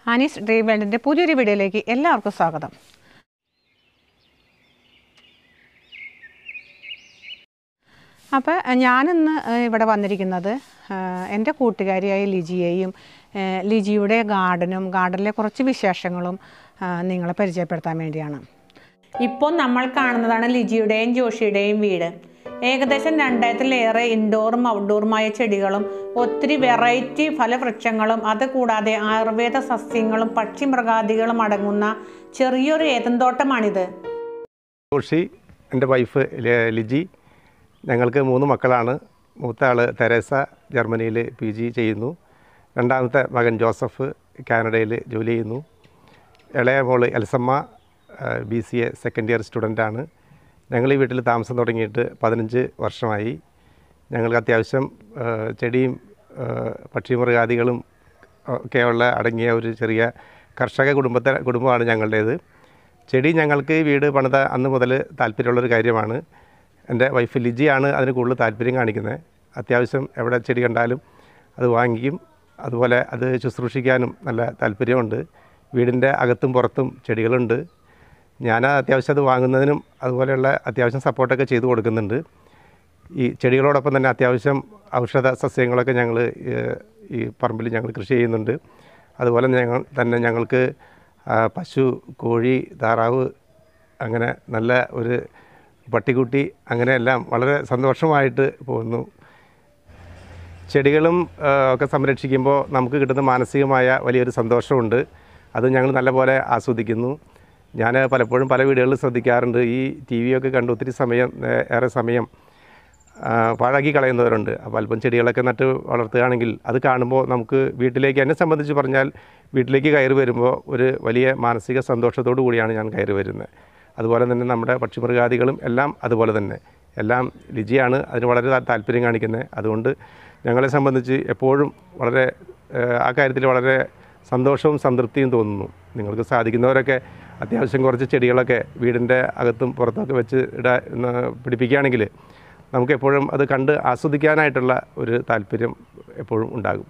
Annie's dream വേൾഡിൻ്റെ പുതിയൊരു വീഡിയോയിലേക്ക് എല്ലാവർക്കും സ്വാഗതം അപ്പോൾ ഞാനിന്ന് ഏഹ്, ഇവിടെ വന്നിരിക്കുന്നത് ഏഹ്, എൻ്റെ കൂട്ടുകാരിയായ ലിജിയെയും ഏഹ്, ലിജിയുടെ ഗാർഡനും ഗാർഡനിലെ കുറച്ച് വിശേഷങ്ങളും ഏഹ്, നിങ്ങളെ പരിചയപ്പെടുത്താൻ വേണ്ടിയാണ് ഇപ്പോൾ നമ്മൾ കാണുന്നതാണ് ലിജിയുടെയും ജോഷിയുടെയും വീട് ഏകദേശം രണ്ടായിരത്തിലേറെ ഇൻഡോറും ഔട്ട്ഡോറുമായ ചെടികളും ഒത്തിരി വെറൈറ്റി ഫലവൃക്ഷങ്ങളും അത് കൂടാതെ ആയുർവേദ സസ്യങ്ങളും പക്ഷിമൃഗാദികളും അടങ്ങുന്ന ചെറിയൊരു ഏതന്തോട്ടമാണിത് ജോഷി എൻ്റെ വൈഫ് ല- ലിജി ഞങ്ങൾക്ക് മൂന്ന് മക്കളാണ് മൂത്ത ആൾ തെരേസ ജർമ്മനിയിൽ പി ജി ചെയ്യുന്നു രണ്ടാമത്തെ മകൻ ജോസഫ് കാനഡയിൽ ജോലി ചെയ്യുന്നു ഇളയ മോള് Elsamma B C A second year സ്റ്റുഡൻ്റാണ് ഞങ്ങൾ ഈ വീട്ടിൽ താമസം തുടങ്ങിയിട്ട് പതിനഞ്ച് വർഷമായി ഞങ്ങൾക്ക് അത്യാവശ്യം ആ, ചെടിയും ആ, പക്ഷിമൃഗാദികളും ഒക്കെയുള്ള അടങ്ങിയ ഒരു ചെറിയ കർഷക കുടുംബത്തെ കുടുംബമാണ് ഞങ്ങളുടേത് ചെടി ഞങ്ങൾക്ക് ഈ വീട് പണിത അന്ന് മുതൽ താല്പര്യമുള്ളൊരു കാര്യമാണ് എൻ്റെ വൈഫ് ലിജിയാണ് അതിന് കൂടുതൽ താല്പര്യം കാണിക്കുന്നത് അത്യാവശ്യം എവിടെ ചെടി കണ്ടാലും അത് വാങ്ങിക്കും അതുപോലെ അത് ശുശ്രൂഷിക്കാനും നല്ല താല്പര്യമുണ്ട് വീടിൻ്റെ അകത്തും പുറത്തും ചെടികളുണ്ട് ഞാൻ അത്യാവശ്യം അത് വാങ്ങുന്നതിനും അതുപോലെയുള്ള അത്യാവശ്യം സപ്പോർട്ടൊക്കെ ചെയ്തു കൊടുക്കുന്നുണ്ട് ഈ ചെടികളോടൊപ്പം തന്നെ അത്യാവശ്യം ഔഷധ സസ്യങ്ങളൊക്കെ ഞങ്ങൾ ഈ പറമ്പിൽ ഞങ്ങൾ കൃഷി ചെയ്യുന്നുണ്ട് അതുപോലെ ഞങ്ങൾ തന്നെ ഞങ്ങൾക്ക് ആ, പശു കോഴി താറാവ് അങ്ങനെ നല്ല ഒരു പട്ടിക്കുട്ടി അങ്ങനെയെല്ലാം വളരെ സന്തോഷമായിട്ട് പോകുന്നു ചെടികളും ആ, ഒക്കെ സംരക്ഷിക്കുമ്പോൾ നമുക്ക് കിട്ടുന്ന മാനസികമായ വലിയൊരു സന്തോഷമുണ്ട് അത് ഞങ്ങൾ നല്ലപോലെ ആസ്വദിക്കുന്നു ഞാൻ പലപ്പോഴും പല വീടുകളിൽ ശ്രദ്ധിക്കാറുണ്ട് ഈ ടി വിയൊക്കെ കണ്ട് ഒത്തിരി സമയം ഏ, ഏറെ സമയം ആ, പാഴാക്കി കളയുന്നവരുണ്ട് അപ്പോൾ അല്പം ചെടികളൊക്കെ നട്ട് വളർത്തുകയാണെങ്കിൽ അത് കാണുമ്പോൾ നമുക്ക് വീട്ടിലേക്ക് എന്നെ സംബന്ധിച്ച് പറഞ്ഞാൽ വീട്ടിലേക്ക് കയറി വരുമ്പോൾ ഒരു വലിയ മാനസിക സന്തോഷത്തോടു കൂടിയാണ് ഞാൻ കയറി വരുന്നത് അതുപോലെ തന്നെ നമ്മുടെ പക്ഷിമൃഗാദികളും എല്ലാം അതുപോലെ തന്നെ എല്ലാം രുചിയാണ് അതിന് വളരെ താ- താല്പര്യം കാണിക്കുന്നത് അതുകൊണ്ട് ഞങ്ങളെ സംബന്ധിച്ച് എപ്പോഴും വളരെ ഏഹ്, ആ കാര്യത്തിൽ വളരെ സന്തോഷവും സംതൃപ്തിയും തോന്നുന്നു നിങ്ങൾക്ക് സാധിക്കുന്നവരൊക്കെ അത്യാവശ്യം കുറച്ച് ചെടികളൊക്കെ വീടിൻ്റെ അകത്തും പുറത്തൊക്കെ വെച്ച് ഇടാ എന്ന് പിടിപ്പിക്കുകയാണെങ്കിൽ നമുക്ക് എപ്പോഴും അത് കണ്ട് ആസ്വദിക്കാനായിട്ടുള്ള ഒരു താല്പര്യം എപ്പോഴും ഉണ്ടാകും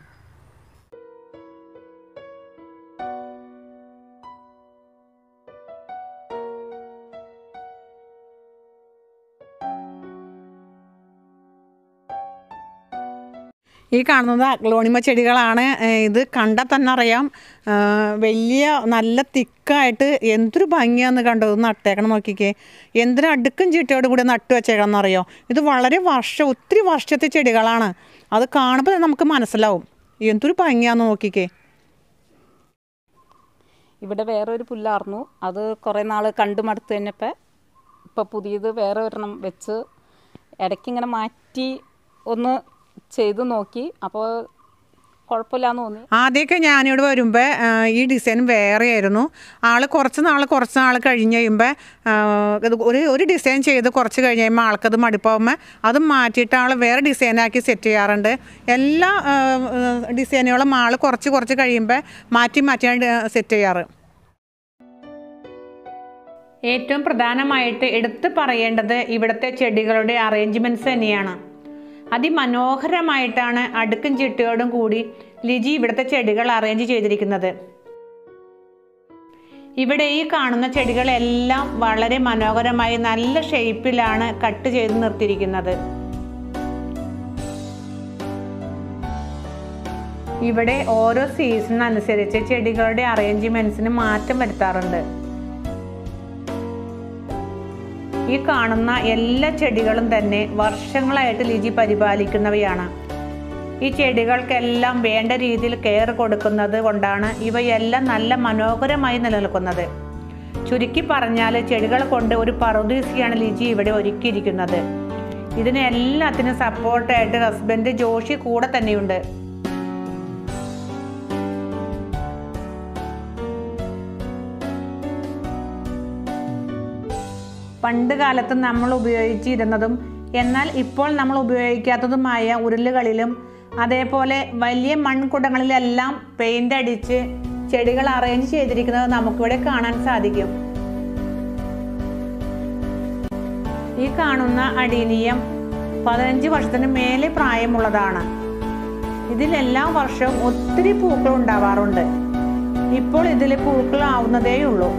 ഈ കാണുന്നത് അഗ്ലോണിമ ചെടികളാണ് ഏഹ് ഇത് കണ്ടാൽ തന്നെ അറിയാം ഏഹ് വലിയ നല്ല തിക്കായിട്ട് എന്തൊരു ഭംഗിയാന്ന് കണ്ടോ ഇത് നട്ടേക്കണം നോക്കിക്കേ എന്തിനു അടുക്കും ചീട്ടയോട് കൂടി നട്ടു വെച്ചേക്കണം അറിയോ ഇത് വളരെ വർഷം ഒത്തിരി വർഷത്തെ ചെടികളാണ് അത് കാണുമ്പോൾ തന്നെ നമുക്ക് മനസ്സിലാവും എന്തൊരു ഭംഗിയാന്ന് നോക്കിക്കേ ഇവിടെ വേറെ ഒരു പുല്ലായിരുന്നു അത് കുറേ നാൾ കണ്ടു മടുത്ത് കഴിഞ്ഞപ്പോൾ ഇപ്പോൾ പുതിയത് വേറെ ഒരെണ്ണം വെച്ച് ഇടയ്ക്ക് ഇങ്ങനെ മാറ്റി ഒന്ന് ചെയ്ത് നോക്കി അപ്പോൾ കുഴപ്പമില്ലാന്ന് തോന്നി ആദ്യമൊക്കെ ഞാനിവിടെ വരുമ്പോൾ ഈ ഡിസൈൻ വേറെ ആയിരുന്നു ആൾ കുറച്ച് നാൾ കുറച്ച് നാൾ കഴിഞ്ഞ് കഴിയുമ്പോൾ ഇത് ഒരു ഒരു ഡിസൈൻ ചെയ്ത് കുറച്ച് കഴിഞ്ഞ് കഴിയുമ്പോൾ ആൾക്കത് മടുപ്പാകുമ്പോൾ അത് മാറ്റിയിട്ട് ആൾ വേറെ ഡിസൈനാക്കി സെറ്റ് ചെയ്യാറുണ്ട് എല്ലാ ആ, ആ, ഡിസൈനുകളും ആൾ കുറച്ച് കുറച്ച് കഴിയുമ്പോൾ മാറ്റി മാറ്റിയാണ് സെറ്റ് ചെയ്യാറ് ഏറ്റവും പ്രധാനമായിട്ട് എടുത്തു പറയേണ്ടത് ഇവിടുത്തെ ചെടികളുടെ അറേഞ്ച്മെൻറ്റ്സ് തന്നെയാണ് അതിമനോഹരമായിട്ടാണ് അടുക്കും ചിട്ടയോടും കൂടി ലിജി ഇവിടുത്തെ ചെടികൾ അറേഞ്ച് ചെയ്തിരിക്കുന്നത് ഇവിടെ ഈ കാണുന്ന ചെടികളെല്ലാം വളരെ മനോഹരമായി നല്ല ഷേപ്പിലാണ് കട്ട് ചെയ്ത് നിർത്തിയിരിക്കുന്നത് ഇവിടെ ഓരോ സീസൺ അനുസരിച്ച് ചെടികളുടെ അറേഞ്ച്മെന്റ്സിന് മാറ്റം വരുത്താറുണ്ട് ഈ കാണുന്ന എല്ലാ ചെടികളും തന്നെ വർഷങ്ങളായിട്ട് ലിജി പരിപാലിക്കുന്നവയാണ് ഈ ചെടികൾക്കെല്ലാം വേണ്ട രീതിയിൽ കെയർ കൊടുക്കുന്നത് കൊണ്ടാണ് ഇവയെല്ലാം നല്ല മനോഹരമായി നിലനിൽക്കുന്നത് ചുരുക്കി പറഞ്ഞാൽ ചെടികൾ കൊണ്ട് ഒരു പറുദീസിയാണ് ലിജി ഇവിടെ ഒരുക്കിയിരിക്കുന്നത് ഇതിന് എല്ലാത്തിനും സപ്പോർട്ടായിട്ട് ഹസ്ബൻഡ് ജോഷി കൂടെ തന്നെയുണ്ട് പണ്ട് കാലത്ത് നമ്മൾ ഉപയോഗിച്ചിരുന്നതും എന്നാൽ ഇപ്പോൾ നമ്മൾ ഉപയോഗിക്കാത്തതുമായ ഉരുളുകളിലും അതേപോലെ വലിയ മൺകുടങ്ങളിലെല്ലാം പെയിൻ്റ് അടിച്ച് ചെടികൾ അറേഞ്ച് ചെയ്തിരിക്കുന്നത് നമുക്കിവിടെ കാണാൻ സാധിക്കും ഈ കാണുന്ന അടീനിയം പതിനഞ്ച് വർഷത്തിന് മേലെ പ്രായമുള്ളതാണ് ഇതിൽ എല്ലാ വർഷവും ഒത്തിരി പൂക്കൾ ഉണ്ടാവാറുണ്ട് ഇപ്പോൾ ഇതിൽ പൂക്കളാവുന്നതേ ഉള്ളൂ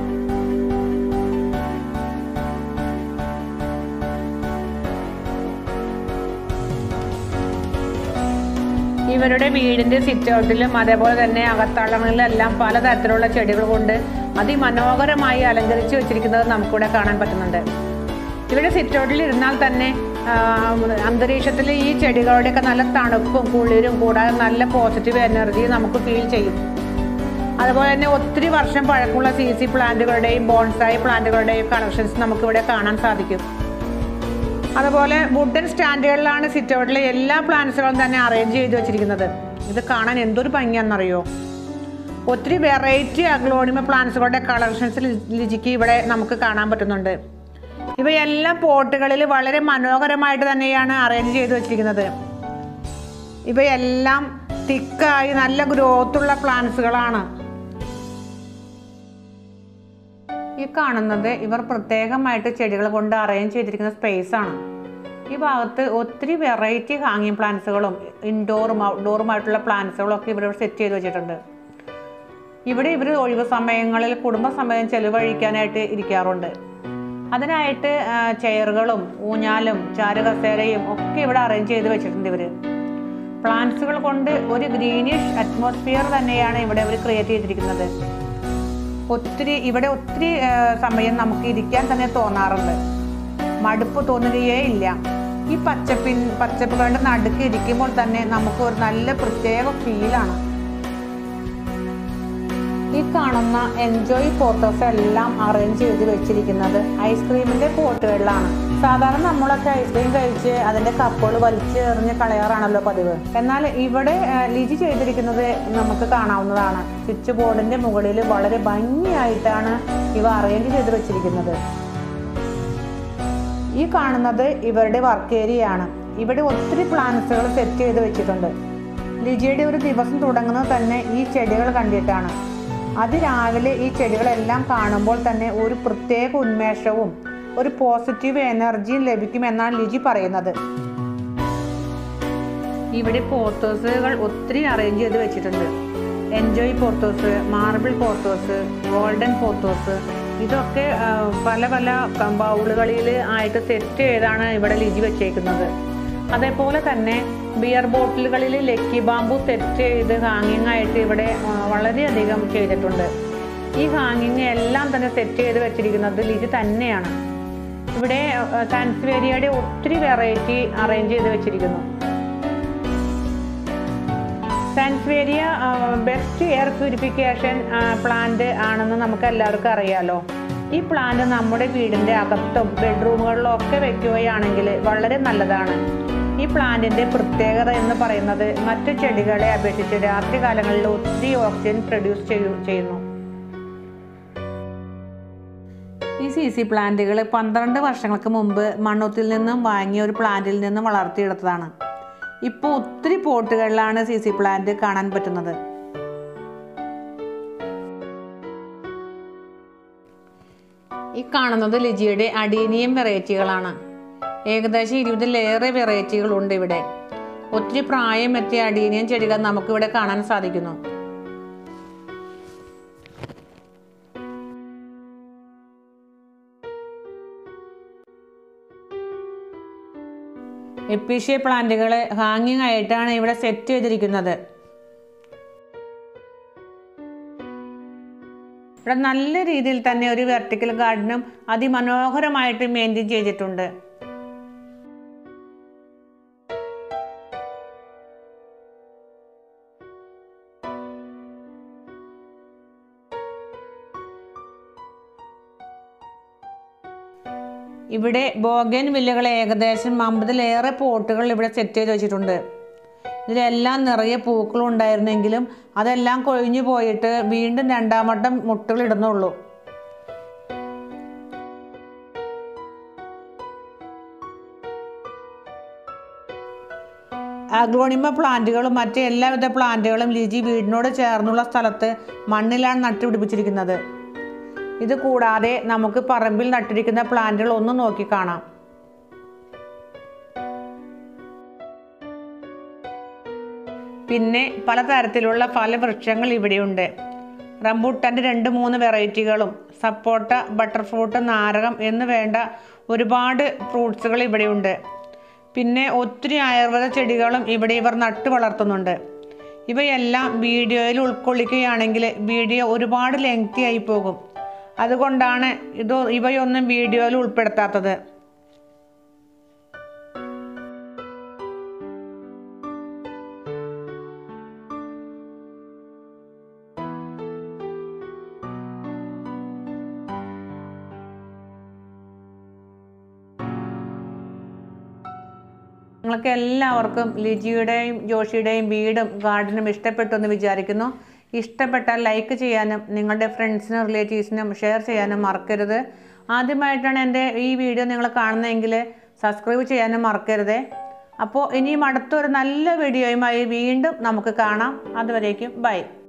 ഇവരുടെ വീടിന്റെ സിറ്റ് ഔട്ടിലും അതേപോലെ തന്നെ അകത്തളങ്ങളിലെല്ലാം പലതരത്തിലുള്ള ചെടികൾ കൊണ്ട് അതിമനോഹരമായി അലങ്കരിച്ച് വെച്ചിരിക്കുന്നത് നമുക്കിവിടെ കാണാൻ പറ്റുന്നുണ്ട് ഇവിടെ സിറ്റ് ഔട്ടിൽ ഇരുന്നാൽ തന്നെ ആ, അന്തരീക്ഷത്തിൽ ഈ ചെടികളുടെയൊക്കെ നല്ല തണുപ്പും കുളിരും കൂടാതെ നല്ല പോസിറ്റീവ് എനർജി നമുക്ക് ഫീൽ ചെയ്യും അതുപോലെ തന്നെ ഒത്തിരി വർഷം പഴക്കമുള്ള സി സി പ്ലാന്റുകളുടെയും ബോൺസായി പ്ലാന്റുകളുടെയും കളക്ഷൻസ് നമുക്കിവിടെ കാണാൻ സാധിക്കും അതുപോലെ വുഡൻ സ്റ്റാൻഡുകളിലാണ് സിറ്റ് ഔട്ടിലെ എല്ലാ പ്ലാന്റ്സുകളും തന്നെ അറേഞ്ച് ചെയ്ത് വെച്ചിരിക്കുന്നത് ഇത് കാണാൻ എന്തൊരു ഭംഗിയാണെന്നറിയോ ഒത്തിരി വെറൈറ്റി അഗ്ലോണിമ പ്ലാന്റ്സുകളുടെ കളക്ഷൻസ് ലിജിക്ക് ഇവിടെ നമുക്ക് കാണാൻ പറ്റുന്നുണ്ട് ഇവയെല്ലാം പോട്ടുകളിൽ വളരെ മനോഹരമായിട്ട് തന്നെയാണ് അറേഞ്ച് ചെയ്ത് വെച്ചിരിക്കുന്നത് ഇവയെല്ലാം തിക്കായി നല്ല ഗ്രോത്തുള്ള പ്ലാന്റ്സുകളാണ് ഈ കാണുന്നത് ഇവർ പ്രത്യേകമായിട്ട് ചെടികൾ കൊണ്ട് അറേഞ്ച് ചെയ്തിരിക്കുന്ന സ്പേസ് ആണ് ഈ ഭാഗത്ത് ഒത്തിരി വെറൈറ്റി ഹാങ്ങിങ് പ്ലാന്റ്സുകളും ഇൻഡോറും ഔട്ട്ഡോറുമായിട്ടുള്ള പ്ലാന്റ്സുകളും ഒക്കെ ഇവിടെ സെറ്റ് ചെയ്ത് വെച്ചിട്ടുണ്ട് ഇവിടെ ഇവർ ഒഴിവ് സമയങ്ങളിൽ കുടുംബസമയം ചെലവഴിക്കാനായിട്ട് ഇരിക്കാറുണ്ട് അതിനായിട്ട് ആ, ചെയറുകളും ഊഞ്ഞാലും ചാരുകസേരയും ഒക്കെ ഇവിടെ അറേഞ്ച് ചെയ്ത് വെച്ചിട്ടുണ്ട് ഇവർ പ്ലാന്റ്സുകൾ കൊണ്ട് ഒരു ഗ്രീനിഷ് അറ്റ്മോസ്ഫിയർ തന്നെയാണ് ഇവിടെ അവർ ക്രിയേറ്റ് ചെയ്തിരിക്കുന്നത് ഒത്തിരി ഇവിടെ ഒത്തിരി ആ, സമയം നമുക്ക് ഇരിക്കാൻ തന്നെ തോന്നാറുണ്ട് മടുപ്പ് തോന്നുകയേ ഇല്ല ഈ പച്ചപ്പിൻ പച്ചപ്പുകളുടെ നടുക്ക് ഇരിക്കുമ്പോൾ തന്നെ നമുക്ക് ഒരു നല്ല പ്രത്യേക ഫീലാണ് ഈ കാണുന്ന എൻജോയ് ഫോട്ടോസ് എല്ലാം അറേഞ്ച് ചെയ്ത് വെച്ചിരിക്കുന്നത് ഐസ്ക്രീമിന്റെ പോട്ടുകളിലാണ് സാധാരണ നമ്മളൊക്കെ ഐസ്ക്രീം കഴിച്ച് അതിന്റെ കപ്പുകൾ വലിച്ച് എറിഞ്ഞ് കളയാറാണല്ലോ പതിവ് എന്നാൽ ഇവിടെ ആ, ലിജി ചെയ്തിരിക്കുന്നത് നമുക്ക് കാണാവുന്നതാണ് സ്വിച്ച് ബോർഡിന്റെ മുകളിൽ വളരെ ഭംഗിയായിട്ടാണ് ഇവ അറേഞ്ച് ചെയ്ത് വെച്ചിരിക്കുന്നത് ഈ കാണുന്നത് ഇവരുടെ വർക്ക് ഏരിയ ആണ് ഇവിടെ ഒത്തിരി പ്ലാന്റ്സുകൾ സെറ്റ് ചെയ്ത് വെച്ചിട്ടുണ്ട് ലിജിയുടെ ഒരു ദിവസം തുടങ്ങുന്നത് തന്നെ ഈ ചെടികൾ കണ്ടിട്ടാണ് അതിരാവിലെ ഈ ചെടികളെല്ലാം കാണുമ്പോൾ തന്നെ ഒരു പ്രത്യേക ഉന്മേഷവും ഒരു പോസിറ്റീവ് എനർജിയും ലഭിക്കുമെന്നാണ് ലിജി പറയുന്നത് ഇവിടെ പോത്തോസുകൾ ഒത്തിരി അറേഞ്ച് ചെയ്ത് വെച്ചിട്ടുണ്ട് enjoy pothos marble pothos golden pothos ഇതൊക്കെ ആ, പല പല ബൗളുകളിൽ ആയിട്ട് സെറ്റ് ചെയ്താണ് ഇവിടെ ലിജി വെച്ചേക്കുന്നത് അതേപോലെ തന്നെ ബിയർ ബോട്ടിലുകളിൽ ലക്കി ബാമ്പു സെറ്റ് ചെയ്ത് ഹാങ്ങിങ് ആയിട്ട് ഇവിടെ ആ, വളരെയധികം ചെയ്തിട്ടുണ്ട് ഈ ഹാങ്ങിങ് എല്ലാം തന്നെ സെറ്റ് ചെയ്ത് വെച്ചിരിക്കുന്നത് ലിജി തന്നെയാണ് ഇവിടെ സാൻസ്വേരിയയുടെ ഒത്തിരി വെറൈറ്റി അറേഞ്ച് ചെയ്ത് വെച്ചിരിക്കുന്നു sansevieria best air purification plant ആണെന്ന് നമുക്ക് എല്ലാവർക്കും അറിയാലോ ഈ പ്ലാന്റ് നമ്മുടെ വീടിൻ്റെ അകത്തും ബെഡ്റൂമുകളിലും ഒക്കെ വെക്കുകയാണെങ്കിൽ വളരെ നല്ലതാണ് ഈ പ്ലാന്റിന്റെ പ്രത്യേകത എന്ന് പറയുന്നത് മറ്റു ചെടികളെ അപേക്ഷിച്ച് രാത്രി കാലങ്ങളിൽ ഒത്തിരി ഓക്സിജൻ പ്രൊഡ്യൂസ് ചെയ്യുന്നു ഈ സി സി പ്ലാന്റുകൾ പന്ത്രണ്ട് വർഷങ്ങൾക്ക് മുമ്പ് മണ്ണുത്തിൽ നിന്നും വാങ്ങിയ ഒരു പ്ലാന്റിൽ നിന്നും വളർത്തിയെടുത്തതാണ് ഇപ്പോൾ ഒത്തിരി പോട്ടുകളിലാണ് സി സി പ്ലാന്റ് കാണാൻ പറ്റുന്നത് ഈ കാണുന്നത് ലിജിയുടെ അഡീനിയം വെറൈറ്റികളാണ് ഏകദേശം ഇരുപതിലേറെ വെറൈറ്റികളുണ്ട് ഇവിടെ ഒത്തിരി പ്രായം എത്തിയ അഡീനിയം ചെടികൾ നമുക്കിവിടെ കാണാൻ സാധിക്കുന്നു എപ്പീഷ്യ പ്ലാന്റുകൾ ഹാങ്ങിങ് ആയിട്ടാണ് ഇവിടെ സെറ്റ് ചെയ്തിരിക്കുന്നത് ഇവിടെ നല്ല രീതിയിൽ തന്നെ ഒരു വെർട്ടിക്കൽ ഗാർഡനും അതിമനോഹരമായിട്ട് മെയിൻറ്റെയിൻ ചെയ്തിട്ടുണ്ട് ഇവിടെ ബോഗൻ വില്ലകൾ ഏകദേശം അമ്പതിലേറെ പോട്ടുകൾ ഇവിടെ സെറ്റ് ചെയ്ത് വെച്ചിട്ടുണ്ട് ഇതിലെല്ലാം നിറയെ പൂക്കളും ഉണ്ടായിരുന്നെങ്കിലും അതെല്ലാം കൊഴിഞ്ഞു പോയിട്ട് വീണ്ടും രണ്ടാം വട്ടം മുട്ടുകൾ ഇടുന്നുള്ളൂ അഗ്രോണിമ പ്ലാന്റുകളും മറ്റ് എല്ലാവിധ പ്ലാന്റുകളും ലിജി വീടിനോട് ചേർന്നുള്ള സ്ഥലത്ത് മണ്ണിലാണ് നട്ടുപിടിപ്പിച്ചിരിക്കുന്നത് ഇത് കൂടാതെ നമുക്ക് പറമ്പിൽ നട്ടിരിക്കുന്ന പ്ലാന്റുകൾ ഒന്ന് നോക്കി കാണാം പിന്നെ പലതരത്തിലുള്ള ഫലവൃക്ഷങ്ങൾ ഇവിടെയുണ്ട് റംബൂട്ടാൻ്റെ രണ്ട് മൂന്ന് വെറൈറ്റികളും സപ്പോട്ട ബട്ടർ ഫ്രൂട്ട് നാരകം എന്ന് വേണ്ട ഒരുപാട് ഫ്രൂട്ട്സുകൾ ഇവിടെയുണ്ട് പിന്നെ ഒത്തിരി ആയുർവേദ ചെടികളും ഇവിടെ ഇവർ നട്ടു വളർത്തുന്നുണ്ട് ഇവയെല്ലാം വീഡിയോയിൽ ഉൾക്കൊള്ളിക്കുകയാണെങ്കിൽ വീഡിയോ ഒരുപാട് ലെങ്തി ആയി പോകും അതുകൊണ്ടാണ് ഇത് ഇവയൊന്നും വീഡിയോയിൽ ഉൾപ്പെടുത്താത്തത് നിങ്ങൾക്ക് എല്ലാവർക്കും ലിജിയുടെയും ജോഷിയുടെയും വീടും ഗാർഡനും ഇഷ്ടപ്പെട്ടു എന്ന് വിചാരിക്കുന്നു ഇഷ്ടപ്പെട്ടാൽ ലൈക്ക് ചെയ്യാനും നിങ്ങളുടെ ഫ്രണ്ട്സിനും റിലേറ്റീവ്സിനും ഷെയർ ചെയ്യാനും മറക്കരുത് ആദ്യമായിട്ടാണ് എൻ്റെ ഈ വീഡിയോ നിങ്ങൾ കാണുന്നതെങ്കിൽ സബ്സ്ക്രൈബ് ചെയ്യാനും മറക്കരുത് അപ്പോൾ ഇനിയും അടുത്തൊരു നല്ല വീഡിയോയുമായി വീണ്ടും നമുക്ക് കാണാം അതുവരേക്കും ബൈ